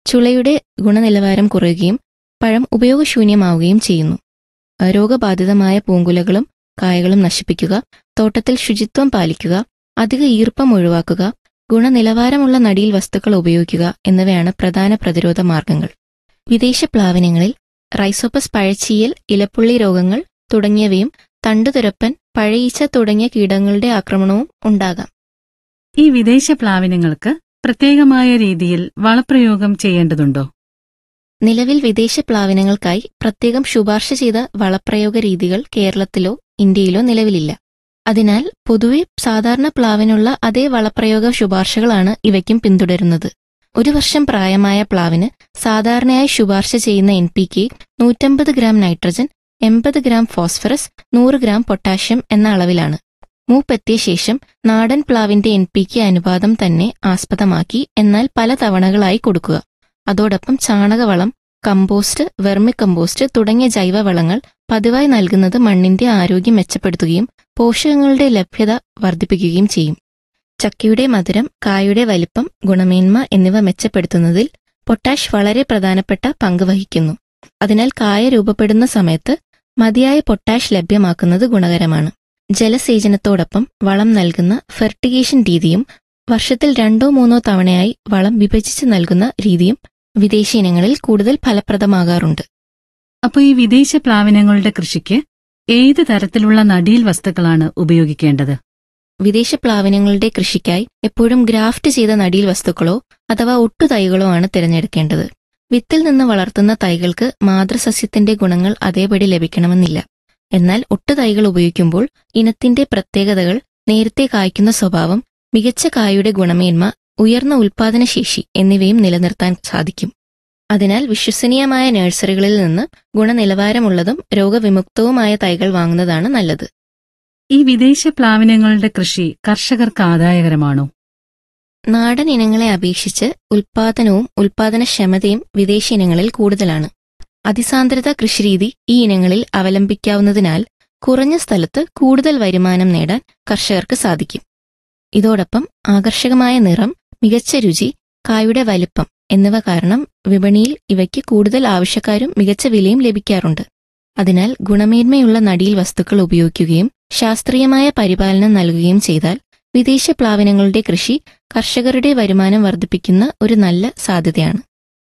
ചുളയുടെ ഗുണനിലവാരം കുറയുകയും പഴം ഉപയോഗശൂന്യമാവുകയും ചെയ്യുന്നു രോഗബാധിതമായ പൂങ്കുലകളും കായകളും നശിപ്പിക്കുക തോട്ടത്തിൽ ശുചിത്വം പാലിക്കുക അധിക ഈർപ്പം ഒഴിവാക്കുക ഗുണനിലവാരമുള്ള നടീൽ വസ്തുക്കൾ ഉപയോഗിക്കുക എന്നിവയാണ് പ്രധാന പ്രതിരോധ മാർഗങ്ങൾ വിദേശ പ്ലാവനങ്ങളിൽ റൈസോപ്പസ് പഴച്ചീയൽ ഇലപ്പുള്ളി രോഗങ്ങൾ തുടങ്ങിയവയും തണ്ടുതുരപ്പൻ പഴയീച്ച തുടങ്ങിയ കീടങ്ങളുടെ ആക്രമണവും ഉണ്ടാകാം ഈ വിദേശ പ്ലാവിനങ്ങൾക്ക് പ്രത്യേകമായ രീതിയിൽ വളപ്രയോഗം ചെയ്യേണ്ടതുണ്ടോ നിലവിൽ വിദേശ പ്ലാവനങ്ങൾക്കായി പ്രത്യേകം ശുപാർശ ചെയ്ത വളപ്രയോഗ രീതികൾ കേരളത്തിലോ ഇന്ത്യയിലോ നിലവിലില്ല അതിനാൽ പൊതുവെ സാധാരണ പ്ലാവിനുള്ള അതേ വളപ്രയോഗ ശുപാർശകളാണ് ഇവയ്ക്കും പിന്തുടരുന്നത് ഒരു വർഷം പ്രായമായ പ്ലാവിന് സാധാരണയായി ശുപാർശ ചെയ്യുന്ന എൻ പി കെ നൂറ്റമ്പത് ഗ്രാം നൈട്രജൻ എൺപത് ഗ്രാം ഫോസ്ഫറസ് നൂറ് ഗ്രാം പൊട്ടാഷ്യം എന്ന അളവിലാണ് മൂപ്പെത്തിയ ശേഷം നാടൻ പ്ലാവിന്റെ എൻ പി കെ അനുപാതം തന്നെ ആസ്പദമാക്കി എന്നാൽ പല തവണകളായി കൊടുക്കുക അതോടൊപ്പം ചാണകവളം കമ്പോസ്റ്റ് വെർമി കമ്പോസ്റ്റ് തുടങ്ങിയ ജൈവവളങ്ങൾ പതിവായി നൽകുന്നത് മണ്ണിന്റെ ആരോഗ്യം മെച്ചപ്പെടുത്തുകയും പോഷകങ്ങളുടെ ലഭ്യത വർദ്ധിപ്പിക്കുകയും ചെയ്യും ചക്കയുടെ മധുരം കായുടെ വലിപ്പം ഗുണമേന്മ എന്നിവ മെച്ചപ്പെടുത്തുന്നതിൽ പൊട്ടാഷ് വളരെ പ്രധാനപ്പെട്ട പങ്ക് വഹിക്കുന്നു അതിനാൽ കായ രൂപപ്പെടുന്ന സമയത്ത് മതിയായ പൊട്ടാഷ് ലഭ്യമാക്കുന്നത് ഗുണകരമാണ് ജലസേചനത്തോടൊപ്പം വളം നൽകുന്ന ഫെർട്ടിഗേഷൻ രീതിയും വർഷത്തിൽ രണ്ടോ മൂന്നോ തവണയായി വളം വിഭജിച്ച് നൽകുന്ന രീതിയും വിദേശ ഇനങ്ങളിൽ കൂടുതൽ ഫലപ്രദമാകാറുണ്ട് അപ്പോൾ ഈ വിദേശ പ്ലാവിനങ്ങളുടെ കൃഷിക്ക് ഏത് തരത്തിലുള്ള നടീൽ വസ്തുക്കളാണ് ഉപയോഗിക്കേണ്ടത് വിദേശ പ്ലാവനങ്ങളുടെ കൃഷിക്കായി എപ്പോഴും ഗ്രാഫ്റ്റ് ചെയ്ത നടീൽ വസ്തുക്കളോ അഥവാ ഒട്ടുതൈകളോ ആണ് തിരഞ്ഞെടുക്കേണ്ടത് വിത്തിൽ നിന്ന് വളർത്തുന്ന തൈകൾക്ക് മാതൃസസ്യത്തിന്റെ ഗുണങ്ങൾ അതേപടി ലഭിക്കണമെന്നില്ല എന്നാൽ ഒട്ടുതൈകൾ ഉപയോഗിക്കുമ്പോൾ ഇനത്തിന്റെ പ്രത്യേകതകൾ നേരത്തെ കായ്ക്കുന്ന സ്വഭാവം മികച്ച കായുടെ ഗുണമേന്മ ഉയർന്ന ഉൽപാദനശേഷി എന്നിവയും നിലനിർത്താൻ സാധിക്കും അതിനാൽ വിശ്വസനീയമായ നഴ്സറികളിൽ നിന്ന് ഗുണനിലവാരമുള്ളതും രോഗവിമുക്തവുമായ തൈകൾ വാങ്ങുന്നതാണ് നല്ലത് ഈ വിദേശ പ്ലാവിനങ്ങളുടെ കൃഷി കർഷകർക്ക് ആദായകരമാണോ നാടൻ ഇനങ്ങളെ അപേക്ഷിച്ച് ഉൽപാദനവും ഉൽപാദനക്ഷമതയും വിദേശ ഇനങ്ങളിൽ കൂടുതലാണ് അതിസാന്ദ്രത കൃഷിരീതി ഈ ഇനങ്ങളിൽ അവലംബിക്കാവുന്നതിനാൽ കുറഞ്ഞ സ്ഥലത്ത് കൂടുതൽ വരുമാനം നേടാൻ കർഷകർക്ക് സാധിക്കും ഇതോടൊപ്പം ആകർഷകമായ നിറം മികച്ച രുചി കായുടെ വലിപ്പം എന്നിവ കാരണം വിപണിയിൽ ഇവയ്ക്ക് കൂടുതൽ ആവശ്യക്കാരും മികച്ച വിലയും ലഭിക്കാറുണ്ട് അതിനാൽ ഗുണമേന്മയുള്ള നടീൽ വസ്തുക്കൾ ഉപയോഗിക്കുകയും ശാസ്ത്രീയമായ പരിപാലനം നൽകുകയും ചെയ്താൽ വിദേശ പ്ലാവനങ്ങളുടെ കൃഷി കർഷകരുടെ വരുമാനം വർദ്ധിപ്പിക്കുന്ന ഒരു നല്ല സാധ്യതയാണ്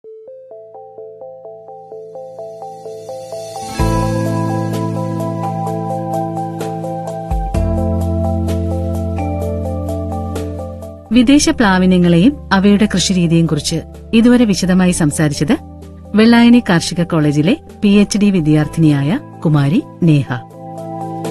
വിദേശ പ്ലാവിനങ്ങളെയും അവയുടെ കൃഷിരീതിയെയും കുറിച്ച് ഇതുവരെ വിശദമായി സംസാരിച്ചത് വെള്ളായണി കാർഷിക കോളേജിലെ പി എച്ച് ഡി വിദ്യാർത്ഥിനിയായ കുമാരി നേഹ